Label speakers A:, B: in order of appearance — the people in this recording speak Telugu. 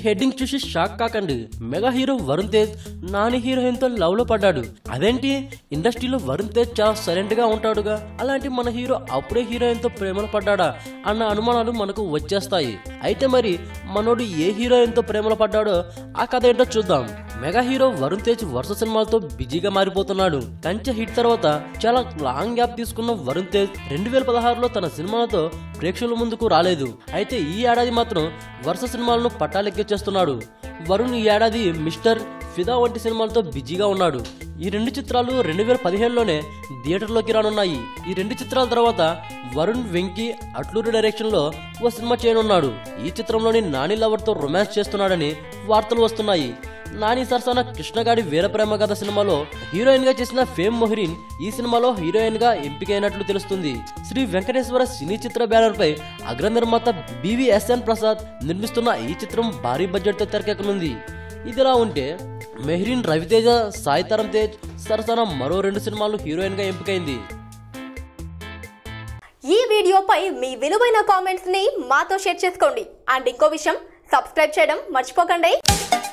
A: హెడ్డింగ్ చూసి షాక్ కాకండి mega hero Varun Tej Nani heroine తో లవ్ లో పడ్డాడు అదేంటి ఇండస్ట్రీలో వరుణ్ తేజ్ చాలా సైలెంట్ గా ఉంటాడుగా అలాంటి మన హీరో అప్పుడే హీరోయిన్ తో ప్రేమలో పడ్డాడా అన్న అనుమానాలు మనకు వచ్చేస్తాయి అయితే మరి మనోడు ఏ హీరోయిన్ తో ప్రేమలో పడ్డాడో ఆ కథ ఏంటో చూద్దాం మెగా హీరో వరుణ్ తేజ్ వరుస సినిమాలతో బిజీగా మారిపోతున్నాడు కంచె హిట్ తర్వాత చాలా లాంగ్ గ్యాప్ తీసుకున్న వరుణ్ తేజ్ రెండు వేల పదహారులో తన సినిమాలతో ప్రేక్షకుల ముందుకు రాలేదు అయితే ఈ ఏడాది మాత్రం వరుస సినిమాలను పట్టాలెక్కించేస్తున్నాడు వరుణ్ ఈ ఏడాది మిస్టర్ ఫిదా వంటి సినిమాలతో బిజీగా ఉన్నాడు ఈ రెండు చిత్రాలు రెండు వేల పదిహేనులోనే థియేటర్లోకి రానున్నాయి ఈ రెండు చిత్రాల తర్వాత వరుణ్ వెంకీ అట్లూరి డైరెక్షన్ లో ఓ సినిమా చేయనున్నాడు ఈ చిత్రంలోని నాని లవర్ తో రొమాన్స్ చేస్తున్నాడని వార్తలు వస్తున్నాయి నాని సరసన కృష్ణగాడి వీరప్రేమ కథ సినిమాలో హీరోయిన్ గా చేసిన ఫేమ్ మొహరిన్ ఈ సినిమాలో హీరోయిన్ గా ఎంపికైనట్లు తెలుస్తుంది శ్రీ వెంకటేశ్వర సినీ చిత్ర బ్యానర్ పై అగ్ర నిర్మాత బివిఎస్ఎన్ ప్రసాద్ నిర్మిస్తున్న ఈ చిత్రం భారీ బడ్జెట్ తో తెరకెక్కనుంది ఇదిలా ఉంటే మెహ్రీన్ రవితేజ సాయి తరం తేజ్ సరసన మరో రెండు సినిమాలు హీరోయిన్ గా ఎంపికైంది
B: ఈ వీడియోపై మీ విలువైన కామెంట్స్ ని మాతో షేర్ చేసుకోండి అండ్ ఇంకో విషయం సబ్స్క్రైబ్ చేయడం మర్చిపోకండి